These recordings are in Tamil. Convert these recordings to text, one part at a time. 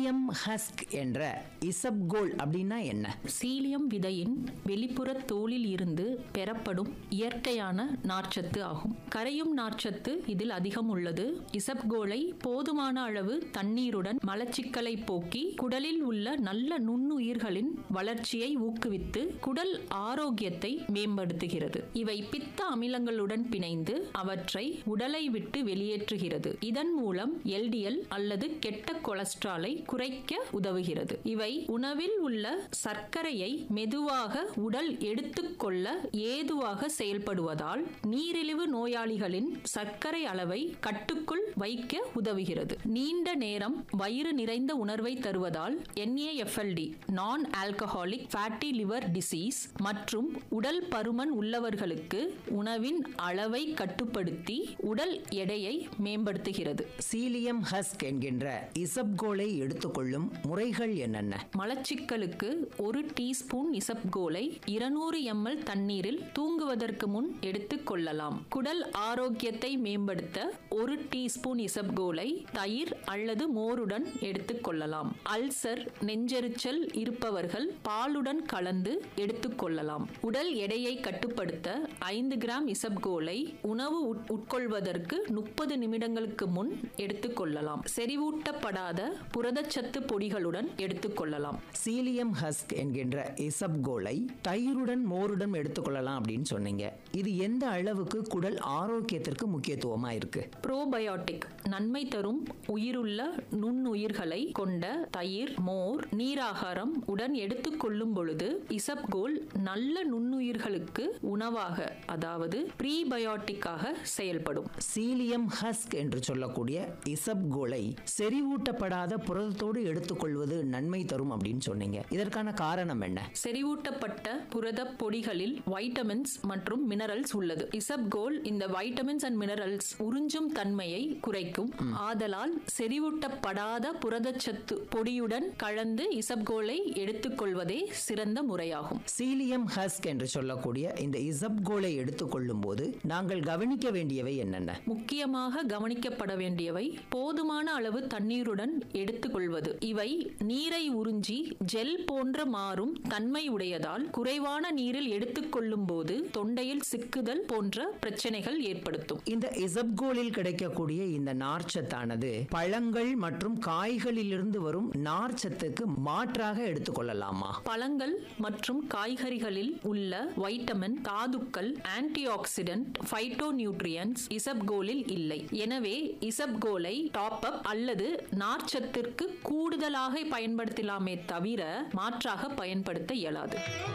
சீலியம் ஹஸ்க் என்ற இசப்கோல் அப்படின்னா என்ன சீலியம் விதையின் வெளிப்புற தோலில் இருந்து பெறப்படும் இயற்கையான நார்ச்சத்து ஆகும் கரையும் நார்ச்சத்து இதில் அதிகம் உள்ளது இசப்கோலை போதுமான அளவு தண்ணீருடன் மலச்சிக்கலை போக்கி குடலில் உள்ள நல்ல நுண்ணுயிர்களின் வளர்ச்சியை ஊக்குவித்து குடல் ஆரோக்கியத்தை மேம்படுத்துகிறது இவை பித்த அமிலங்களுடன் பிணைந்து அவற்றை உடலை விட்டு வெளியேற்றுகிறது இதன் மூலம் எல்டிஎல் அல்லது கெட்ட கொலஸ்ட்ராலை குறைக்க உதவுகிறது இவை உணவில் உள்ள சர்க்கரையை மெதுவாக உடல் எடுத்துக்கொள்ள ஏதுவாக செயல்படுவதால் நீரிழிவு நோயாளிகளின் சர்க்கரை அளவை கட்டுக்குள் வைக்க உதவுகிறது நீண்ட நேரம் வயிறு நிறைந்த உணர்வை தருவதால் என்ஏஎஃப்எல்டி நான் ஆல்கஹாலிக் ஃபேட்டி லிவர் டிசீஸ் மற்றும் உடல் பருமன் உள்ளவர்களுக்கு உணவின் அளவை கட்டுப்படுத்தி உடல் எடையை மேம்படுத்துகிறது சீலியம் ஹஸ்க் என்கின்ற இசப்கோலை எடுத்துக்கொள்ளும் முறைகள் என்னென்ன மலச்சிக்கலுக்கு ஒரு டீஸ்பூன் இசப்கோலை இருநூறு எம்எல் தண்ணீரில் தூங்குவதற்கு முன் எடுத்துக் கொள்ளலாம் குடல் ஆரோக்கியத்தை மேம்படுத்த ஒரு டீஸ்பூன் இசப்கோலை தயிர் அல்லது மோருடன் எடுத்துக் கொள்ளலாம் அல்சர் நெஞ்செரிச்சல் இருப்பவர்கள் பாலுடன் கலந்து எடுத்துக் கொள்ளலாம் உடல் எடையை கட்டுப்படுத்த ஐந்து கிராம் இசப்கோலை உணவு உட்- உட்கொள்வதற்கு முப்பது நிமிடங்களுக்கு முன் எடுத்துக் கொள்ளலாம் செறிவூட்டப்படாத புரதச்சத்து பொடிகளுடன் எடுத்துக் கொள்ளலாம் சீலியம் ஹஸ்க் என்கின்ற இசப்கோலை தயிருடன் மோருடன் எடுத்துக்கொள்ளலாம் அப்படின்னு சொன்னீங்க இது எந்த அளவுக்கு குடல் ஆரோக்கியத்திற்கு முக்கியத்துவமா இருக்கு ப்ரோபயோட்டிக் நன்மை தரும் உயிருள்ள நுண்ணுயிர்களை கொண்ட தயிர் மோர் நீராகாரம் உடன் எடுத்துக்கொள்ளும் பொழுது இசப்கோல் நல்ல நுண்ணுயிர்களுக்கு உணவாக அதாவது ப்ரீபயோட்டிக்காக செயல்படும் சீலியம் ஹஸ்க் என்று சொல்லக்கூடிய இசப்கோலை செறிவூட்டப்படாத புரதத்தோடு எடுத்துக்கொள்வது நன்மை தரும் அப்படின்னு சொன்னீங்க இதற்கான காரணம் என்ன செறிவூட்டப்பட்ட புரத பொடிகளில் வைட்டமின்ஸ் மற்றும் மினரல்ஸ் உள்ளது இசப்கோல் இந்த வைட்டமின்ஸ் அண்ட் மினரல்ஸ் உறிஞ்சும் தன்மையை குறைக்கும் ஆதலால் செறிவூட்டப்படாத புரதச்சத்து பொடியுடன் கலந்து இசப்கோலை எடுத்துக்கொள்வதே சிறந்த முறையாகும் சீலியம் ஹஸ்க் என்று சொல்லக்கூடிய இந்த இசப்கோலை எடுத்துக்கொள்ளும் போது நாங்கள் கவனிக்க வேண்டியவை என்னென்ன முக்கியமாக கவனிக்கப்பட வேண்டியவை போதுமான அளவு தண்ணீருடன் எடுத்துக்கொள்வது இவை நீரை உறிஞ்சி ஜெல் போன்ற மாறும் தன்மை உடையதால் குறைவான நீரில் எடுத்துக்கொள்ளும் போது தொண்டையில் சிக்குதல் போன்ற பிரச்சனைகள் ஏற்படுத்தும் இந்த இசப்கோலில் கிடைக்கக்கூடிய இந்த நார்ச்சத்தானது பழங்கள் மற்றும் காய்களிலிருந்து வரும் நார்ச்சத்துக்கு மாற்றாக எடுத்துக்கொள்ளலாமா பழங்கள் மற்றும் காய்கறிகளில் உள்ள வைட்டமின் தாதுக்கள் ஆன்டி ஆக்சிடென்ட் ஃபைட்டோ நியூட்ரியன்ஸ் இசப்கோலில் இல்லை எனவே இசப்கோலை டாப் அப் அல்லது நார்ச்சத்திற்கு கூடுதலாக பயன்படுத்தலாமே தவிர மாற்றாக பயன்படுத்த இயலாது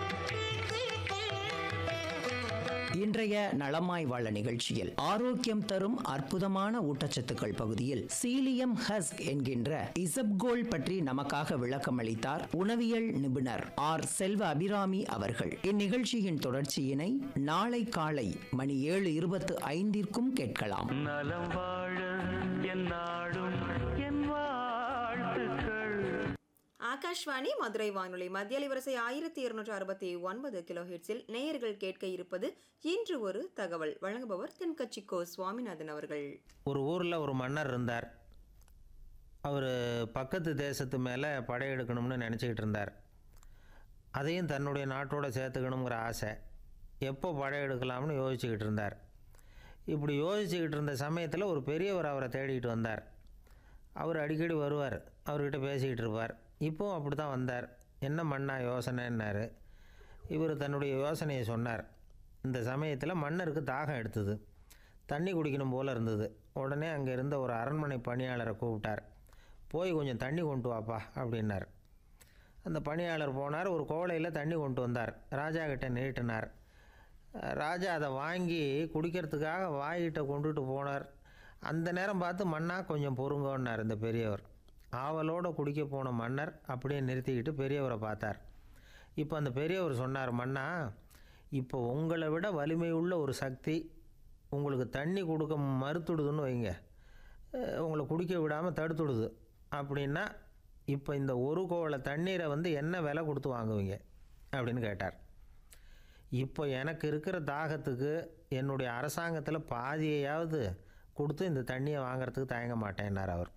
இன்றைய நலமாய் வாழ நிகழ்ச்சியில் ஆரோக்கியம் தரும் அற்புதமான ஊட்டச்சத்துக்கள் பகுதியில் சீலியம் ஹஸ்க் என்கின்ற இசப்கோல் பற்றி நமக்காக விளக்கம் அளித்தார் உணவியல் நிபுணர் ஆர் செல்வ அபிராமி அவர்கள் இந்நிகழ்ச்சியின் தொடர்ச்சியினை நாளை காலை மணி ஏழு இருபத்து ஐந்திற்கும் கேட்கலாம் நலம் வாழ என் நாடும் என் வாழ்த்துக்கள் ஆகாஷ்வாணி மதுரை வானொலி மத்திய அலைவரிசை ஆயிரத்தி இருநூற்று அறுபத்தி ஒன்பது கிலோ ஹெட்ஸில் நேயர்கள் கேட்க இருப்பது இன்று ஒரு தகவல் வழங்குபவர் தென்கட்சி கோ சுவாமிநாதன் அவர்கள் ஒரு ஊரில் ஒரு மன்னர் இருந்தார் அவர் பக்கத்து தேசத்து மேலே படையெடுக்கணும்னு நினச்சிக்கிட்டு இருந்தார் அதையும் தன்னுடைய நாட்டோட சேர்த்துக்கணுங்கிற ஆசை எப்போ படையெடுக்கலாம்னு யோசிச்சுக்கிட்டு இருந்தார் இப்படி யோசிச்சுக்கிட்டு இருந்த சமயத்தில் ஒரு பெரியவர் அவரை தேடிக்கிட்டு வந்தார் அவர் அடிக்கடி வருவார் அவர்கிட்ட பேசிக்கிட்டு இருப்பார் இப்போவும் அப்படி தான் வந்தார் என்ன மண்ணா யோசனைன்னாரு இவர் தன்னுடைய யோசனையை சொன்னார் இந்த சமயத்தில் மன்னருக்கு தாகம் எடுத்தது தண்ணி குடிக்கணும் போல இருந்தது உடனே அங்கே இருந்த ஒரு அரண்மனை பணியாளரை கூப்பிட்டார் போய் கொஞ்சம் தண்ணி கொண்டு வாப்பா அப்படின்னார் அந்த பணியாளர் போனார் ஒரு கோலையில் தண்ணி கொண்டு வந்தார் ராஜா கிட்ட நீட்டினார் ராஜா அதை வாங்கி குடிக்கிறதுக்காக வாய்கிட்ட கொண்டுட்டு போனார் அந்த நேரம் பார்த்து மன்னா கொஞ்சம் பொறுங்கன்னார் இந்த பெரியவர் ஆவலோடு குடிக்க போன மன்னர் அப்படியே நிறுத்திக்கிட்டு பெரியவரை பார்த்தார் இப்போ அந்த பெரியவர் சொன்னார் மன்னா இப்போ உங்களை விட வலிமை உள்ள ஒரு சக்தி உங்களுக்கு தண்ணி கொடுக்க மறுத்துடுதுன்னு வைங்க அஹ் உங்களை குடிக்க விடாமல் தடுத்துடுது அப்படின்னா இப்போ இந்த ஒரு கோவலை தண்ணீரை வந்து என்ன விலை கொடுத்து வாங்குவீங்க அப்படின்னு கேட்டார் இப்போ எனக்கு இருக்கிற தாகத்துக்கு என்னுடைய அரசாங்கத்தில் பாதியையாவது கொடுத்து இந்த தண்ணியை வாங்குறதுக்கு தயங்க மாட்டேன்னார் அவர்